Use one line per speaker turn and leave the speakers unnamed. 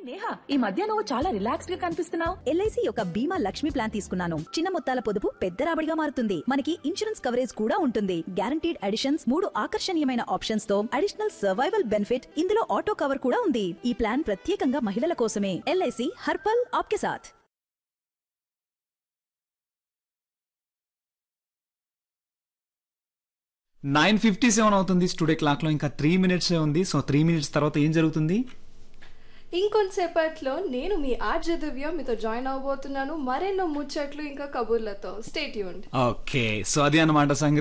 నేహా ఈ మధ్య నువ్వు చాలా రిలాక్స్డ్ గా కనిపిస్తున్నావు
ఎల్ఐసి యొక్క బీమా లక్ష్మి ప్లాన్ తీసుకున్నాను చిన్న మొత్తాల పొదుపు పెద్ద రాబడిగా మారుతుంది మనకి ఇన్సూరెన్స్ కవరేజ్ కూడా ఉంటుంది గ్యారంటీడ్ అడిషన్స్ మూడు ఆకర్షణీయమైన ఆప్షన్స్ తో అడిషనల్ సర్వైవల్ బెనిఫిట్ ఇందులో ఆటో కవర్ కూడా ఉంది ఈ ప్లాన్ ప్రత్యేకంగా మహిళల కోసమే ఎల్ఐసి హర్పల్ ఆప్కే సాథ్
నైన్ ఫిఫ్టీ సెవెన్ అవుతుంది స్టూడియో క్లాక్ లో ఇంకా త్రీ మినిట్స్ ఉంది సో త్రీ మినిట్స్ తర్వాత ఏం జరుగుతుంది
ఇంకొంతసేపట్లో నేను మీ ఆర్జ దివ్య మీతో జాయిన్ అవబోతున్నాను మరెన్నో ముచ్చట్లు ఇంకా కబుర్లతో స్టేట్ యూన్
ఓకే సో అది అన్నమాట సంగతి